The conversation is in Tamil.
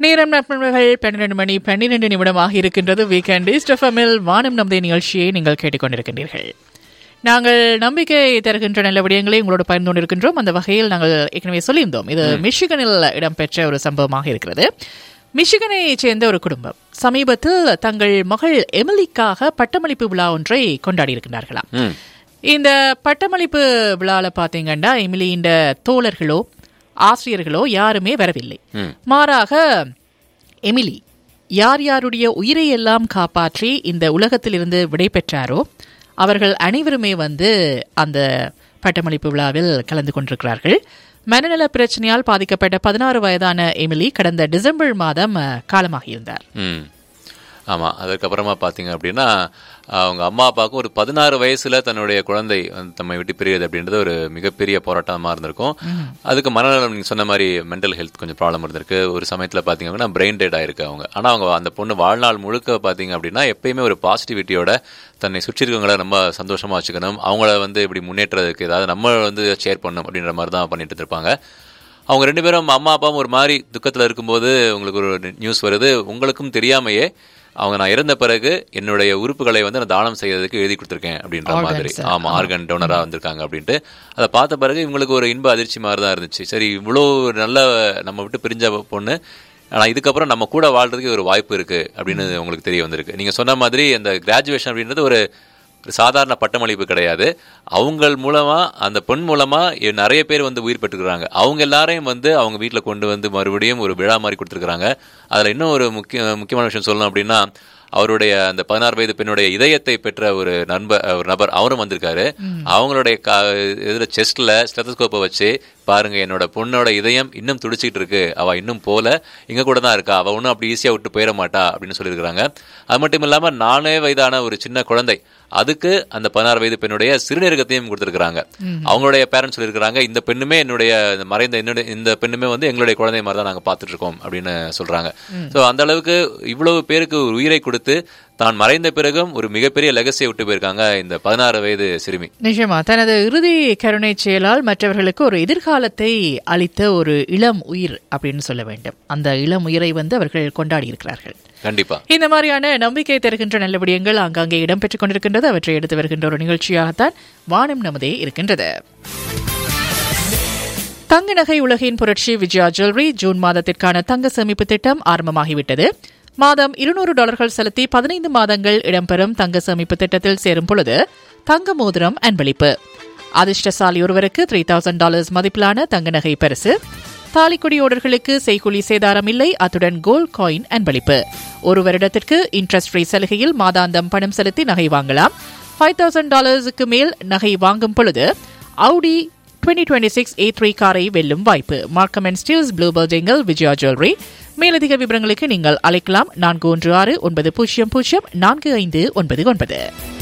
நேரம் நண்பர்கள் பன்னிரண்டு மணி பன்னிரண்டு நிமிடமாக இருக்கின்றது வீக்கெண்ட் இஸ்டஃபமில் வானம் நம்பதை நிகழ்ச்சியை நீங்கள் கேட்டுக்கொண்டிருக்கின்றீர்கள் நாங்கள் நம்பிக்கை தருகின்ற நல்ல விடயங்களை உங்களோட பகிர்ந்து கொண்டிருக்கின்றோம் அந்த வகையில் நாங்கள் ஏற்கனவே சொல்லியிருந்தோம் இது மிஷிகனில் இடம்பெற்ற ஒரு சம்பவமாக இருக்கிறது மிஷிகனை சேர்ந்த ஒரு குடும்பம் சமீபத்தில் தங்கள் மகள் எமிலிக்காக பட்டமளிப்பு விழா ஒன்றை கொண்டாடி இருக்கின்றார்களாம் ம் இந்த பட்டமளிப்பு விழாவில் பார்த்தீங்கன்னா எமிலியின் தோழர்களோ ஆசிரியர்களோ யாருமே வரவில்லை ம். மாறாக எமிலி யார் யாருடைய உயிரை எல்லாம் காப்பாற்றி இந்த உலகத்திலிருந்து விடை பெற்றாரோ அவர்கள் அனைவருமே வந்து அந்த பட்டமளிப்பு விழாவில் கலந்து கொண்டிருக்கிறார்கள் மனநல பிரச்சனையால் பாதிக்கப்பட்ட பதினாறு வயதான எமிலி கடந்த டிசம்பர் மாதம் அஹ், காலமாகியிருந்தார் ம் ஆமாம் அதுக்கப்புறமா பார்த்தீங்க அப்படின்னா அவங்க அம்மா அப்பாவுக்கும் ஒரு பதினாறு வயசுல தன்னுடைய குழந்தை வந்து தம்மை விட்டு பிரியுது அப்படின்றது ஒரு மிகப்பெரிய போராட்டமாக இருந்திருக்கும் அதுக்கு மனநலம் நீங்கள் சொன்ன மாதிரி மென்டல் ஹெல்த் கொஞ்சம் ப்ராப்ளம் இருந்திருக்கு ஒரு சமயத்தில் பார்த்தீங்க அப்படின்னா பிரெயின் டெட் ஆயிருக்கு அவங்க ஆனால் அவங்க அந்த பொண்ணு வாழ்நாள் முழுக்க பார்த்தீங்க அப்படின்னா எப்பயுமே ஒரு பாசிட்டிவிட்டியோட தன்னை சுற்றி இருக்கவங்கள ரொம்ப சந்தோஷமா வச்சுக்கணும் அவங்கள வந்து இப்படி முன்னேற்றதுக்கு ஏதாவது நம்ம வந்து ஷேர் பண்ணணும் அப்படின்ற மாதிரி தான் பண்ணிட்டு இருப்பாங்க அவங்க ரெண்டு பேரும் அம்மா அப்பாவும் ஒரு மாதிரி துக்கத்தில் இருக்கும்போது உங்களுக்கு ஒரு நியூஸ் வருது உங்களுக்கும் தெரியாமையே அவங்க நான் இறந்த பிறகு என்னுடைய உறுப்புகளை வந்து நான் தானம் செய்யறதுக்கு எழுதி கொடுத்துருக்கேன் அப்படின்ற மாதிரி Organs. ஆமா ஆர்கன் டோனரா வந்திருக்காங்க அப்படின்ட்டு அதை பார்த்த பிறகு இவங்களுக்கு ஒரு இன்ப அதிர்ச்சி மாதிரி தான் இருந்துச்சு சரி இவ்வளோ நல்ல நம்ம விட்டு பிரிஞ்ச பொண்ணு ஆனா இதுக்கப்புறம் நம்ம கூட வாழ்றதுக்கு ஒரு வாய்ப்பு இருக்கு அப்படின்னு உங்களுக்கு தெரிய வந்திருக்கு நீங்க சொன்ன மாதிரி அந்த கிராஜுவேஷன் அப்படின்றது ஒரு ஒரு சாதாரண பட்டமளிப்பு கிடையாது அவங்கள் மூலமா அந்த பெண் மூலமா எ- நிறைய பேர் வந்து உயிர் பெற்றுக்கிறாங்க அவங்க எல்லாரையும் வந்து அவங்க வீட்ல கொண்டு வந்து மறுபடியும் ஒரு விழா மாதிரி கொடுத்துருக்காங்க அதுல இன்னும் ஒரு முக்கிய முக்கியமான விஷயம் சொல்லணும் அப்படின்னா அவருடைய அந்த பதினாறு வயது பெண்ணுடைய இதயத்தை பெற்ற ஒரு நண்பர் ஒரு நபர் அவரும் வந்திருக்காரு அவங்களுடைய கா இதுல செஸ்ட்ல ஸ்டெத்தஸ்கோப்பை வச்சு பாருங்க என்னோட பொண்ணோட இதயம் இன்னும் துடிச்சிட்டு இருக்கு அவ இன்னும் போல இங்க கூட தான் இருக்கா அவ ஒன்றும் அப்படி ஈஸியா விட்டு போயிட மாட்டா அப்படின்னு சொல்லியிருக்காங்க அது மட்டும் இல்லாம நாலே வயதான ஒரு சின்ன குழந்தை அதுக்கு அந்த பதினாறு வயது பெண்ணுடைய சிறுநீரகத்தையும் கொடுத்திருக்காங்க அவங்களுடைய பேரண்ட்ஸ் சொல்லியிருக்காங்க இந்த பெண்ணுமே என்னுடைய இந்த மறைந்த என்னுடைய இந்த பெண்ணுமே வந்து எங்களுடைய குழந்தை மாதிரி தான் நாங்க பார்த்துட்டு இருக்கோம் அப்படின்னு சொல்றாங்க சோ அந்த அளவுக்கு இவ்வளவு பேருக்கு ஒரு உயிரை கொடுத்து தான் மறைந்த பிறகும் ஒரு மிகப்பெரிய லெகசியை விட்டு போயிருக்காங்க இந்த பதினாறு வயது சிறுமி நிஜமா தனது இறுதி கருணை செயலால் மற்றவர்களுக்கு ஒரு எதிர்காலத்தை அளித்த ஒரு இளம் உயிர் அப்படின்னு சொல்ல வேண்டும் அந்த இளம் உயிரை வந்து அவர்கள் கொண்டாடி இருக்கிறார்கள் கண்டிப்பா இந்த மாதிரியான நம்பிக்கை தருகின்ற நல்ல விடயங்கள் ஆங்காங்கே இடம்பெற்றுக் கொண்டிருக்கின்றது அவற்றை எடுத்து வருகின்ற ஒரு நிகழ்ச்சியாகத்தான் வானம் நமதே இருக்கின்றது தங்க நகை உலகின் புரட்சி விஜயா ஜுவல்லரி ஜூன் மாதத்திற்கான தங்க சேமிப்பு திட்டம் ஆரம்பமாகிவிட்டது மாதம் இருநூறு டாலர்கள் செலுத்தி பதினைந்து மாதங்கள் இடம்பெறும் தங்க சேமிப்பு திட்டத்தில் சேரும் பொழுது தங்க மோதிரம் அன்பளிப்பு அதிர்ஷ்டசாலி ஒருவருக்கு த்ரீ தௌசண்ட் டாலர்ஸ் மதிப்பிலான தங்க நகை பரிசு தாலிக்குடி ஓடர்களுக்கு செய்கூலி சேதாரம் இல்லை அத்துடன் கோல்ட் காயின் அன்பளிப்பு ஒரு வருடத்திற்கு இன்ட்ரெஸ்ட் ஃப்ரீ சலுகையில் மாதாந்தம் பணம் செலுத்தி நகை வாங்கலாம் ஃபைவ் தௌசண்ட் டாலர்ஸுக்கு மேல் நகை வாங்கும் பொழுது Audi twenty twenty six A three காரை வெல்லும் வாய்ப்பு மார்க்கம் அண்ட் ஸ்டீல்ஸ் ப்ளூ பில்டிங்கில் விஜயா ஜுவல்லரி மேலதிக விவரங்களுக்கு நீங்கள் அழைக்கலாம் நான்கு ஒன்று ஆறு ஒன்பது பூஜ்ஜியம் பூஜ்ஜியம் நான்கு ஐந்து ஒன்பது ஒன்பது